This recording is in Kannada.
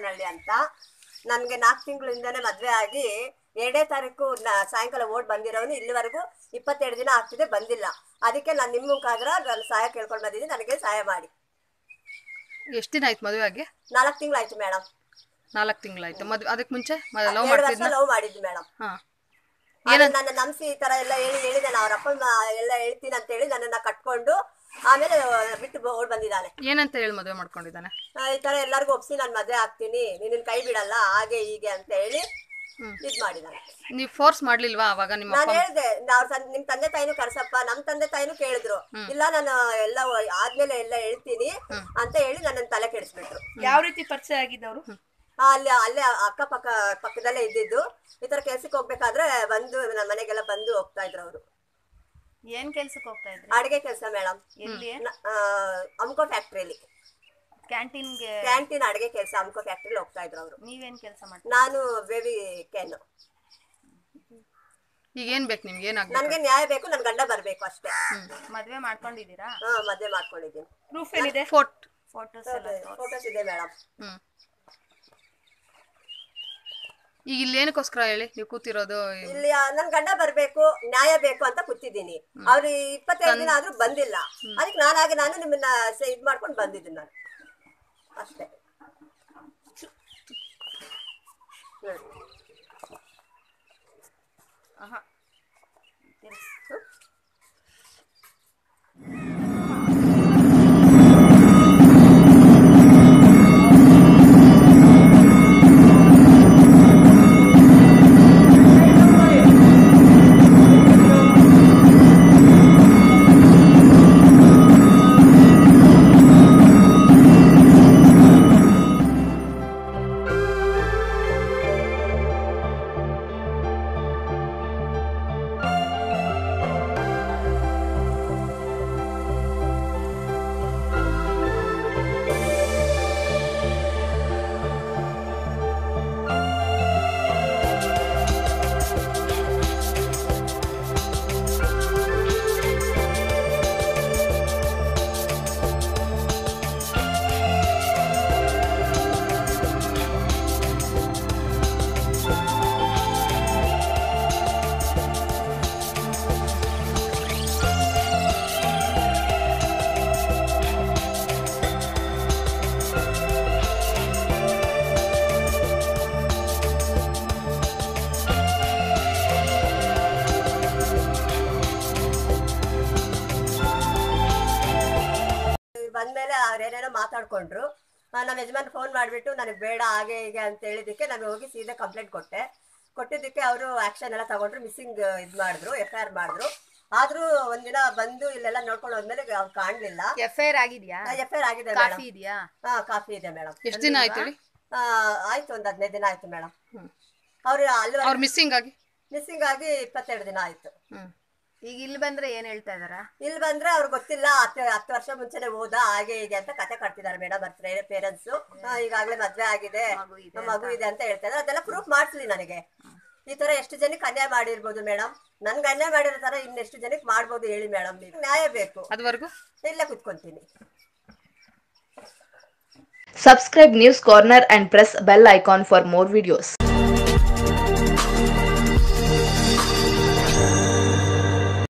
ದೇವನಹಳ್ಳಿ ಅಂತ ನನಗೆ ನಾಲ್ಕು ತಿಂಗಳಿಂದನೇ ಮದುವೆ ಆಗಿ ಎರಡೇ ತಾರೀಕು ನ- ಸಾಯಂಕಾಲ ಓಟ್ ಬಂದಿರೋನು ಇಲ್ಲಿವರೆಗೂ ಇಪ್ಪತ್ತೆರಡು ದಿನ ಆಗ್ತಿದೆ ಬಂದಿಲ್ಲ ಅದಕ್ಕೆ ನಾನು ನಿಮ್ಮ ಮುಖಾಂತರ ನಾನು ಸಹಾಯ ಕೇಳ್ಕೊಂಡು ಬಂದಿದ್ದೀನಿ ನನಗೆ ಸಹಾಯ ಮಾಡಿ ಎಷ್ಟು ದಿನ ಆಯ್ತು ಮದುವೆ ಆಗಿ ನಾಲ್ಕು ತಿಂಗಳಾಯ್ತು ಮೇಡಮ್ ನಾಲ್ಕು ತಿಂಗಳಾಯ್ತು ಮದ್ವೆ ಅದಕ್ಕೆ ಮುಂಚೆ ಲವ್ ಎರಡು ವರ್ಷ ಮಾಡ್ತಿದ್ನ ಲವ್ ಮಾಡಿದ್ವಿ ಮೇಡಮ್ ಹಾಂ ನನ್ನ ನಂಬಿಸಿ ಈ ತರ ಎಲ್ಲ ಹೇಳಿ ಹೇಳಿ ನಾನು ಅವ್ರ ಅಪ್ಪ ಎಲ್ಲ ಹೇಳ್ತೀನಿ ಅಂತ ಹೇಳಿ ನನ್ನನ್ನ ಕಟ್ಕೊಂಡು ಆಮೇಲೆ ಬಿಟ್ಟು ಓಡ್ ಬಂದಿದ್ದಾನೆ ಏನಂತ ಹೇಳಿ ಮದುವೆ ಮಾಡ್ಕೊಂಡಿದ್ದಾನೆ ಆ, ಈ ತರ ಎಲ್ಲರಿಗೂ ಒಪ್ಸಿ ನಾನು ಮದುವೆ ಆಗ್ತೀನಿ ನಿನ್ನ ಕೈ ಬಿಡಲ್ಲ ಹಾಗೆ ಹೀಗೆ ಅಂತ ಹೇಳಿ ಹ್ಮ್. ಇದ್ ಮಾಡಿದ್ದಾನೆ ನೀವು ಫೋರ್ಸ್ ಮಾಡ್ಲಿಲ್ವಾ ಅವಾಗ ನಿಮ್ಮ ನಾನು ಅಪ್ಪ ಹೇಳ್ದೆ ಅವ್ರ ನಿಮ್ ತಂದೆ ತಾಯಿನೂ ಕರ್ಸಪ್ಪ ನಮ್ ತಂದೆ ತಾಯಿನೂ ಕೇಳಿದ್ರು ಇಲ್ಲ ನಾನು ಎಲ್ಲ ಆದ್ಮೇಲೆ ಎಲ್ಲ ಹೇಳ್ತೀನಿ ಅಂತ ಹೇಳಿ ನನ್ನ ತಲೆ ಕೆಡಿಸ್ಬಿಟ್ರು ಯಾವ ರೀತಿ ಪರಿಚಯ ಆಗಿದ್ದವರು ಆ, ಅಲ್ಲಿ ಅಲ್ಲೇ ಅಕ್ಕಪಕ್ಕ ಪಕ್ಕದಲ್ಲೇ ಇದ್ದಿದ್ದು ಈ ತರ ಕೆಲ್ಸಕ್ಕೆ ಹೋಗ್ಬೇಕಾದ್ರೆ ಬಂದು ನನ್ನ ಮನೆಗೆಲ್ಲ ಬಂದು ಹೋಗ್ತಾ ಇದ್ರು ಅವರು ಏನ್ ಕೆಲ್ಸಕ್ಕೆ ಹೋಗ್ತಾ ಇದ್ರಿ ಅಡಿಗೆ ಕೆಲಸ ಮೇಡಮ್ ಎಲ್ಲಿ ಅಮ್ಕೋ ಫ್ಯಾಕ್ಟ್ರಿಯಲ್ಲಿ ಕ್ಯಾಂಟೀನ್ಗೆ ಕ್ಯಾಂಟೀನ್ ಅಡಿಗೆ ಕೆಲಸ ಅಮ್ಕೋ ಫ್ಯಾಕ್ಟ್ರಿಲಿ ಹೋಗ್ತಾ ಇದ್ರು ಅವರು ನೀವೇನ್ ಕೆಲಸ ಮಾಡ್ತೀರಿ ನಾನು ಬೇಬಿ ಕೆನ್ ಈಗ ಏನ್ ಬೇಕು ನಿಮ್ಗೆ ಏನಾಗ್ಬೇಕು ನನ್ಗೆ ನ್ಯಾಯ ಬೇಕು ನನ್ ಗಂಡ ಬರ್ಬೇಕು ಅಷ್ಟೇ ಮದ್ವೆ ಮಾಡ್ಕೊಂಡಿದ್ದೀರಾ ಹಾ ಮದ್ವೆ ಮಾಡ್ಕೊಂಡಿದ್ದೀನಿ ಪ್ರೂಫ್ ಏನಿದೆ ಫೋಟ್ ಫೋಟೋಸ್ ಎಲ್ಲ ಫೋಟೋಸ್ ಇದೆ ಮೇಡಮ್ ಹ್ಮ್ ಈಗ ಇಲ್ಲಿ ಏನಕ್ಕೋಸ್ಕರ ಹೇಳಿ ನೀವು ಕೂತಿರೋದು ಇಲ್ಲಿ ಆ, ನನ್ ಗಂಡ ಬರ್ಬೇಕು ನ್ಯಾಯ ಬೇಕು ಅಂತ ಕೂತಿದ್ದೀನಿ ಅವ್ರು ಇಪ್ಪತ್ತೆರಡು ದಿನ ಆದ್ರೂ ಬಂದಿಲ್ಲ ಅದಕ್ಕೆ ನಾನಾಗಿ ನಾನು ನಿಮ್ಮನ್ನ ಸ- ಇದ್ ಮಾಡ್ಕೊಂಡು ಬಂದಿದ್ದೀನಿ ನಾನು ಅಷ್ಟೇ ಹ್ಮ್. ಆಹಾ ತಿರ್ಗ್ಸ್. ಬಂದ್ಮೇಲೆ ಅವ್ರೇನೇನೋ ಮಾತಾಡ್ಕೊಂಡ್ರು ಆ, ನಮ್ಮ ಯಜಮಾನ್ ಫೋನ್ ಮಾಡಿಬಿಟ್ಟು ನನಗೆ ಬೇಡ ಹಾಗೆ ಹೀಗೆ ಅಂತ ಹೇಳಿದ್ದಕ್ಕೆ ನಾನು ಹೋಗಿ ಸೀದಾ ಕಂಪ್ಲೇಂಟ್ ಕೊಟ್ಟೆ ಕೊಟ್ಟಿದ್ದಕ್ಕೆ ಅವರು ಆಕ್ಷನ್ ಎಲ್ಲ ತಗೊಂಡ್ರು ಮಿಸ್ಸಿಂಗ್ ಇದು ಮಾಡಿದ್ರು ಎಫ್ ಐ ಆರ್ ಮಾಡಿದ್ರು ಆದ್ರೂ ಒಂದಿನ ಬಂದು ಇಲ್ಲೆಲ್ಲ ನೋಡ್ಕೊಂಡು ಹೋದ್ಮೇಲೆ ಅವ್ರು ಕಾಣಲಿಲ್ಲ ಎಫ್ ಐ ಆರ್ ಆಗಿದ್ಯಾ ಎಫ್ ಐ ಆರ್ ಆಗಿದೆ ಕಾಫಿ ಮೇಡಮ್ ಇದೆಯಾ ಹಾ ಕಾಫಿ ಇದೆ ಮೇಡಮ್ ಎಷ್ಟು ದಿನ ಆಯ್ತು ಹೇಳಿ ಆಯ್ತು ಒಂದು ಹದಿನೈದು ದಿನ ಆಯ್ತು ಮೇಡಮ್ ಹ್ಮ್. ಅವ್ರು ಅಲ್ಲಿ ಅವ್ರು ಮಿಸ್ಸಿಂಗ್ ಆಗಿ ಮಿಸ್ಸಿಂಗ್ ಆಗಿ ಇಪ್ಪತ್ತೆರಡು ದಿನ ಆಯ್ತು ಹ್ಮ್ ಈಗ ಇಲ್ಲಿ ಬಂದ್ರೆ ಏನ್ ಹೇಳ್ತಾ ಇದಾರ ಇಲ್ಲಿ ಬಂದ್ರೆ ಅವ್ರಿಗೆ ಗೊತ್ತಿಲ್ಲ ಹತ್ತು ಹತ್ತು ವರ್ಷ ಮುಂಚೆನೆ ಹೋದ ಹಾಗೆ ಹೀಗೆ ಅಂತ ಕತೆ ಕಟ್ತಿದ್ದಾರೆ ಮೇಡಮ್ ಅವ್ರ ಪೇರೆಂಟ್ಸ್ ಈಗಾಗಲೇ ಮದ್ವೆ ಆಗಿದೆ ಮಗು ಇದೆ ಮಗು ಇದೆ ಅಂತ ಹೇಳ್ತಾ ಇದ್ದಾರೆ ಅದೆಲ್ಲ ಪ್ರೂಫ್ ಮಾಡಿಸ್ಲಿ ನನಗೆ ಈ ತರ ಎಷ್ಟು ಜನಕ್ಕೆ ಅನ್ಯಾಯ ಮಾಡಿರ್ಬೋದು ಮೇಡಮ್ ನನ್ಗೆ ಅನ್ಯಾಯ ಮಾಡಿರೋ ತರ ಇನ್ನೆಷ್ಟು ಜನಕ್ಕೆ ಮಾಡ್ಬೋದು ಹೇಳಿ ಮೇಡಮ್ ನೀವು ನ್ಯಾಯ ಬೇಕು ಅದುವರೆಗೂ ಇಲ್ಲೇ ಕುತ್ಕೊಂತೀನಿ Subscribe News Corner and press bell icon for more videos.